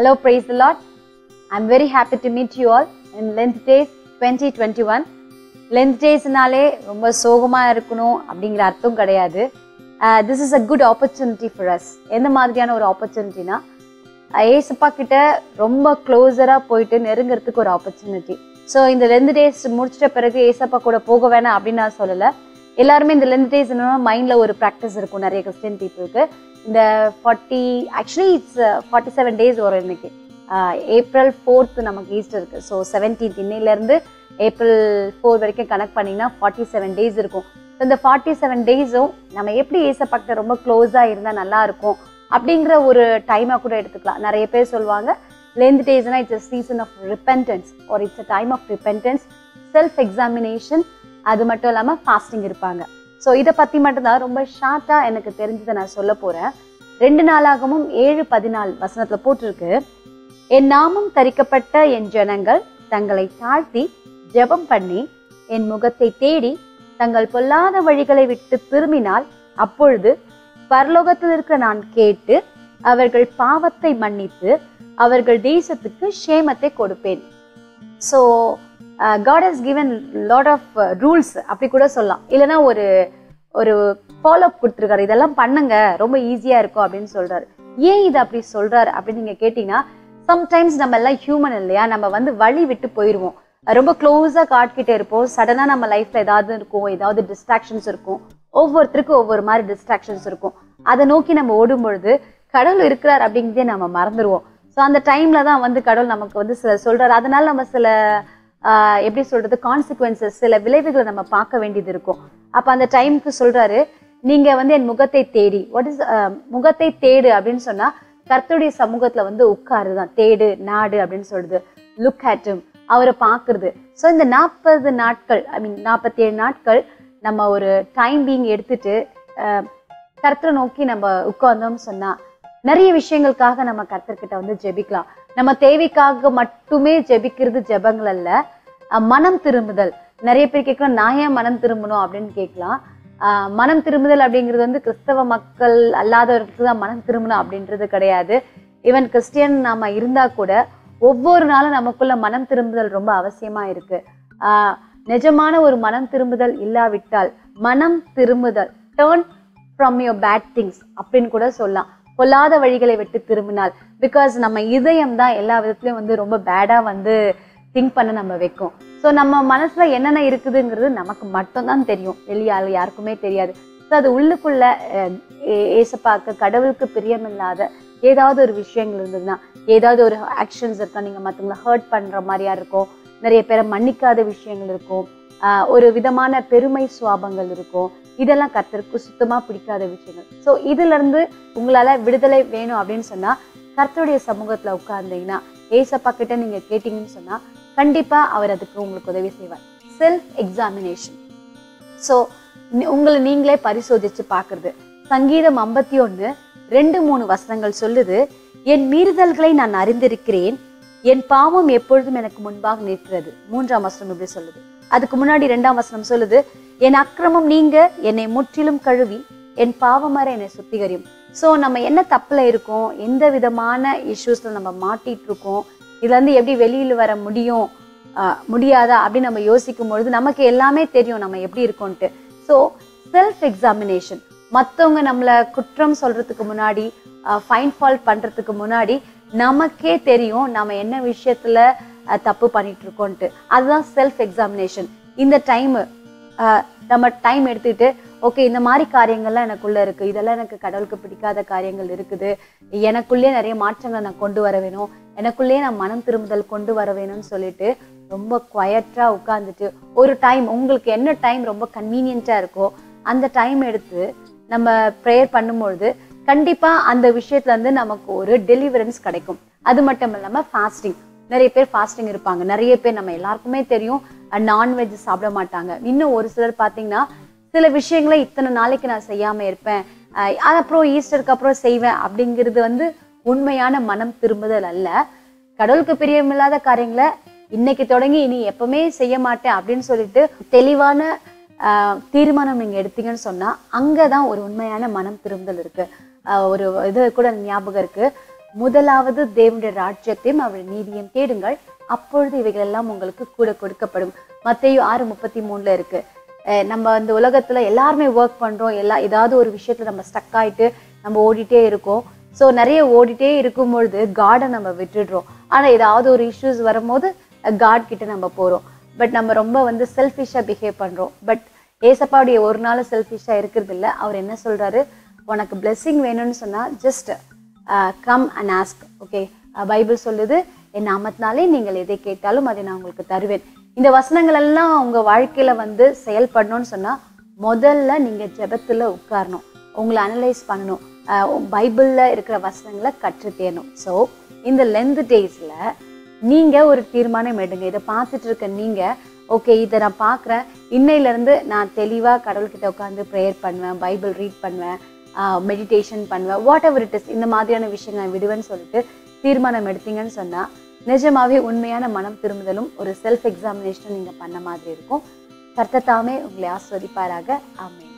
Hello, praise the Lord. I'm very happy to meet you all in Lent Days 2021. Lent டேஸ்னாலே ரொம்ப சோகமாக இருக்கணும் அப்படிங்கிற அர்த்தம் கிடையாது this is a good opportunity for us எந்த மாதிரியான ஒரு ஆப்பர்ச்சுனிட்டினா ஏசப்பா கிட்ட ரொம்ப க்ளோஸராக போயிட்டு நெருங்கிறதுக்கு ஒரு ஆப்பர்ச்சுனிட்டி ஸோ இந்த லென்த் டேஸ் முடிச்சிட்ட பிறகு ஏசப்பா கூட போக வேணாம் அப்படின்னு நான் சொல்லலை எல்லாருமே இந்த லென்த் டேஸ் என்னன்னா மைண்டில் ஒரு ப்ராக்டிஸ் இருக்கும் நிறைய கிறிஸ்டியன் பீப்புளுக்கு இந்த forty actually it's forty seven days வரும் இன்னைக்கு ஏப்ரல் ஃபோர்த் நமக்கு ஈஸ்டர் இருக்கு ஸோ செவன்டீன்த் இன்னையிலேருந்து ஏப்ரல் ஃபோர் வரைக்கும் கனெக்ட் பண்ணிங்கன்னா ஃபார்ட்டி செவன் டேஸ் இருக்கும் ஸோ இந்த ஃபார்ட்டி செவன் டேஸும் நம்ம எப்படி ஏசப்பக்கிட்ட ரொம்ப க்ளோஸாக இருந்தால் நல்லா இருக்கும் அப்படிங்கிற ஒரு டைமாக கூட எடுத்துக்கலாம் நிறைய பேர் சொல்லுவாங்க லென்த் டேஸ்னா it's a season of repentance ஒரு it's a time of repentance self examination அது மட்டும் இல்லாமல் ஃபாஸ்டிங் இருப்பாங்க ஸோ இதை பற்றி மட்டும்தான் ரொம்ப ஷார்ட்டாக எனக்கு தெரிஞ்சதை நான் சொல்ல போகிறேன் ரெண்டு நாளாகவும் ஏழு பதினாலு வசனத்தில் போட்டிருக்கு என் நாமம் தரிக்கப்பட்ட என் ஜனங்கள் தங்களை தாழ்த்தி ஜெபம் பண்ணி என் முகத்தை தேடி தங்கள் பொல்லாத வழிகளை விட்டு திரும்பினால் அப்பொழுது பரலோகத்தில் இருக்க நான் கேட்டு அவர்கள் பாவத்தை மன்னித்து அவர்கள் தேசத்துக்கு ஷேமத்தை கொடுப்பேன் so God has given lot of rules அப்படி கூட சொல்லலாம் இல்லைன்னா ஒரு ஒரு ஃபாலோ அப் கொடுத்துருக்காரு இதெல்லாம் பண்ணுங்க ரொம்ப ஈஸியாக இருக்கும் அப்படின்னு சொல்றாரு ஏன் இது அப்படி சொல்றாரு அப்படின்னு நீங்க கேட்டீங்கன்னா சம்டைம்ஸ் நம்ம எல்லாம் ஹியூமன் இல்லையா நம்ம வந்து வழி விட்டு போயிடுவோம் ரொம்ப க்ளோஸாக காட்கிட்ட இருப்போம் சடனாக நம்ம லைஃப்ல ஏதாவது இருக்கும் ஏதாவது டிஸ்ட்ராக்ஷன்ஸ் இருக்கும் ஒவ்வொருத்தருக்கும் ஒவ்வொரு மாதிரி டிஸ்ட்ராக்ஷன்ஸ் இருக்கும் அதை நோக்கி நம்ம ஓடும் பொழுது கடவுள் இருக்கிறார் அப்படிங்கிறதே நம்ம மறந்துடுவோம் ஸோ அந்த டைம்ல தான் வந்து கடவுள் நமக்கு வந்து சில சொல்றாரு அதனால நம்ம சில ஆஹ், எப்படி சொல்றது கான்சிக்வன்சஸ் சில விளைவுகளை நம்ம பார்க்க வேண்டியது இருக்கும் அப்ப அந்த டைமுக்கு சொல்றாரு நீங்க வந்து என் முகத்தை தேடி வாட் இஸ் முகத்தை தேடு அப்படின்னு சொன்னா கர்த்தருடைய சமூகத்துல வந்து உட்காருதான் தேடு நாடு அப்படின்னு சொல்றது லுக் at him அவரை பார்க்கறது ஸோ இந்த நாற்பது நாட்கள் ஐ மீன் நாற்பத்தி ஏழு நாட்கள் நம்ம ஒரு டைம் பீங் எடுத்துட்டு ஆஹ், கர்த்தரை நோக்கி நம்ம உட்கார்ந்தோம்னு சொன்னா நிறைய விஷயங்களுக்காக நம்ம கர்த்தர்கிட்ட வந்து ஜெபிக்கலாம் நம்ம தேவைக்காக மட்டுமே ஜெபிக்கிறது ஜெபங்கள் அல்ல அஹ் மனம் திரும்புதல் நிறைய பேர் கேட்கலாம் நான் ஏன் மனம் திரும்பணும் அப்படின்னு கேட்கலாம் ஆஹ் மனம் திரும்புதல் அப்படிங்கிறது வந்து கிறிஸ்தவ மக்கள் அல்லாதவர்களுக்கு தான் மனம் திரும்பணும் அப்படின்றது கிடையாது ஈவன் கிறிஸ்டியன் நாம இருந்தா கூட ஒவ்வொரு நாளும் நமக்குள்ள மனம் திரும்புதல் ரொம்ப அவசியமா இருக்கு ஆஹ் நிஜமான ஒரு மனம் திரும்புதல் இல்லாவிட்டால் மனம் திரும்புதல் turn from your bad things அப்படின்னு கூட சொல்லலாம் பொல்லாத வழிகளை விட்டு திரும்பினால் பிகாஸ் நம்ம இதயம் தான் எல்லா விதத்துலயும் வந்து ரொம்ப பேடா வந்து திங்க் பண்ண நம்ம வைக்கும் ஸோ நம்ம மனசுல என்னென்ன இருக்குதுங்கிறது நமக்கு மட்டும்தான் தெரியும் வெளியாள் யாருக்குமே தெரியாது ஸோ அது உள்ளுக்குள்ள அஹ், ஏ- ஏசப்பாக்கு கடவுளுக்கு பிரியமில்லாத ஏதாவது ஒரு விஷயங்கள் இருந்ததுன்னா ஏதாவது ஒரு ஆக்ஷன்ஸ் இருக்கா நீங்க மற்றவங்களை ஹர்ட் பண்ற மாதிரியா இருக்கும் நிறைய பேரை மன்னிக்காத விஷயங்கள் இருக்கும் ஆஹ், ஒரு விதமான பெருமை சுவாபங்கள் இருக்கும் இதெல்லாம் கர்த்தருக்கு சுத்தமா பிடிக்காத விஷயங்கள் ஸோ இதுல இருந்து உங்களால விடுதலை வேணும் அப்படின்னு சொன்னா கர்த்தருடைய சமூகத்துல உட்கார்ந்தீங்கன்னா ஏசப்பா கிட்ட நீங்க கேட்டீங்கன்னு சொன்னா கண்டிப்பா அவர் அதுக்கு உங்களுக்கு உதவி செய்வார் செல்ஃப் எக்ஸாமினேஷன் ஸோ உங்களை நீங்களே பரிசோதிச்சு பார்க்கிறது சங்கீதம் ஐம்பத்தி ஒன்று ரெண்டு மூணு வசனங்கள் சொல்லுது என் மீறுதல்களை நான் அறிந்திருக்கிறேன் என் பாவம் எப்பொழுதும் எனக்கு முன்பாக நிற்கிறது மூன்றாம் வசனம் இப்படி சொல்லுது அதுக்கு முன்னாடி ரெண்டாம் வசனம் சொல்லுது என் அக்கிரமம் நீங்க என்னை முற்றிலும் கழுவி என் பாவமர என்னை சுத்திகரியும் ஸோ நம்ம என்ன தப்புல இருக்கோம் எந்த விதமான இஷ்யூஸ்ல நம்ம மாட்டிட்டு இருக்கோம் இதுல இருந்து எப்படி வெளியில வர முடியும் ஆஹ் முடியாதா அப்படின்னு நம்ம யோசிக்கும் பொழுது நமக்கு எல்லாமே தெரியும் நம்ம எப்படி இருக்கோன்ட்டு ஸோ செல்ஃப் எக்ஸாமினேஷன் மற்றவங்க நம்மளை குற்றம் சொல்றதுக்கு முன்னாடி ஃபைன் ஃபால் பண்றதுக்கு முன்னாடி நமக்கே தெரியும் நம்ம என்ன விஷயத்துல அஹ், தப்பு பண்ணிட்டு இருக்கோன்ட்டு அதுதான் செல்ஃப் எக்ஸாமினேஷன் இந்த டைம் நம்ம டைம் எடுத்துக்கிட்டு ஓகே இந்த மாதிரி காரியங்கள்லாம் எனக்குள்ள இருக்கு இதெல்லாம் எனக்கு கடவுளுக்கு பிடிக்காத காரியங்கள் இருக்குது எனக்குள்ளேயே நிறைய மாற்றங்களை நான் கொண்டு வர வேணும் எனக்குள்ளேயே நான் மனம் திரும்புதல் கொண்டு வர வேணும்னு சொல்லிட்டு ரொம்ப குவயட்டா உட்காந்துட்டு ஒரு டைம் உங்களுக்கு என்ன டைம் ரொம்ப கன்வீனியன்ட்டா இருக்கோ அந்த டைம் எடுத்து நம்ம ப்ரேயர் பண்ணும்பொழுது கண்டிப்பா அந்த விஷயத்துல இருந்து நமக்கு ஒரு டெலிவரன்ஸ் கிடைக்கும் அது மட்டும் இல்லாம ஃபாஸ்டிங் நிறைய பேர் ஃபாஸ்டிங் இருப்பாங்க நிறைய பேர் நம்ம எல்லாருக்குமே தெரியும் நான்வெஜ் சாப்பிட மாட்டாங்க இன்னும் ஒரு சிலர் பார்த்தீங்கன்னா சில விஷயங்களை இத்தனை நாளைக்கு நான் செய்யாம இருப்பேன் அஹ் அது அப்புறம் ஈஸ்டருக்கு அப்புறம் செய்வேன் அப்படிங்கிறது வந்து உண்மையான மனம் திரும்புதல் அல்ல கடவுளுக்கு பிரியமில்லாத காரியங்களை இன்னைக்கு தொடங்கி இனி எப்பவுமே செய்ய மாட்டேன் அப்படின்னு சொல்லிட்டு தெளிவான ஆஹ், தீர்மானம் நீங்க எடுத்தீங்கன்னு சொன்னா அங்கதான் ஒரு உண்மையான மனம் திரும்புதல் இருக்கு ஆஹ், ஒரு இது கூட ஞாபகம் இருக்கு முதலாவது தேவனுடைய ராஜ்யத்தையும் அவருடைய நீதியும் தேடுங்கள் அப்பொழுது இவைகள் எல்லாம் உங்களுக்கு கூட கொடுக்கப்படும் மத்தேயு ஆறு முப்பத்தி மூணுல இருக்கு அஹ் நம்ம இந்த உலகத்துல எல்லாருமே ஒர்க் பண்றோம் எல்லா ஏதாவது ஒரு விஷயத்துல நம்ம ஸ்டக் ஆயிட்டு நம்ம ஓடிட்டே இருக்கோம் ஸோ நிறைய ஓடிட்டே இருக்கும் பொழுது காடை நம்ம விட்டுடுறோம் ஆனா ஏதாவது ஒரு இஷ்யூஸ் வரும்போது காட் கிட்ட நம்ம போறோம் பட் நம்ம ரொம்ப வந்து செல்ஃபிஷா பிஹேவ் பண்றோம் பட் ஏசப்பாவுடைய ஒரு நாள் செல்ஃபிஷா இருக்கிறது இல்ல அவர் என்ன சொல்றாரு உனக்கு blessing வேணும்னு சொன்னா just come and ask okay Bible சொல்லுது என் நாமத்தினாலே நீங்கள் எதை கேட்டாலும் அதை நான் உங்களுக்கு தருவேன் இந்த வசனங்கள் எல்லாம் உங்க வாழ்க்கையில வந்து செயல்படணும்னு சொன்னா முதல்ல நீங்க ஜெபத்துல உட்காரணும் உங்களை அனலைஸ் பண்ணணும் அஹ் பைபிள்ல இருக்கிற வசனங்களை கற்று தேரணும் ஸோ இந்த லென்த் டேஸ்ல நீங்க ஒரு தீர்மானம் எடுங்க இதை பார்த்துட்டு இருக்க நீங்க ஓகே இதை நான் பார்க்குறேன் இன்னையில இருந்து நான் தெளிவா கடவுள்கிட்ட உட்காந்து ப்ரேயர் பண்ணுவேன் பைபிள் ரீட் பண்ணுவேன் மெடிடேஷன் பண்ணுவேன் வாட் எவர் இட் இஸ் இந்த மாதிரியான விஷயங்கள் நான் விடுவேன்னு சொல்லிட்டு தீர்மானம் எடுத்தீங்கன்னு சொன்னா நிஜமாவே உண்மையான மனம் திரும்புதலும் ஒரு செல்ஃப் எக்ஸாமினேஷனும் நீங்க பண்ண மாதிரி இருக்கும் கர்த்தத்தாமே உங்களை ஆஸ்வதிப்பாராக ஆமென்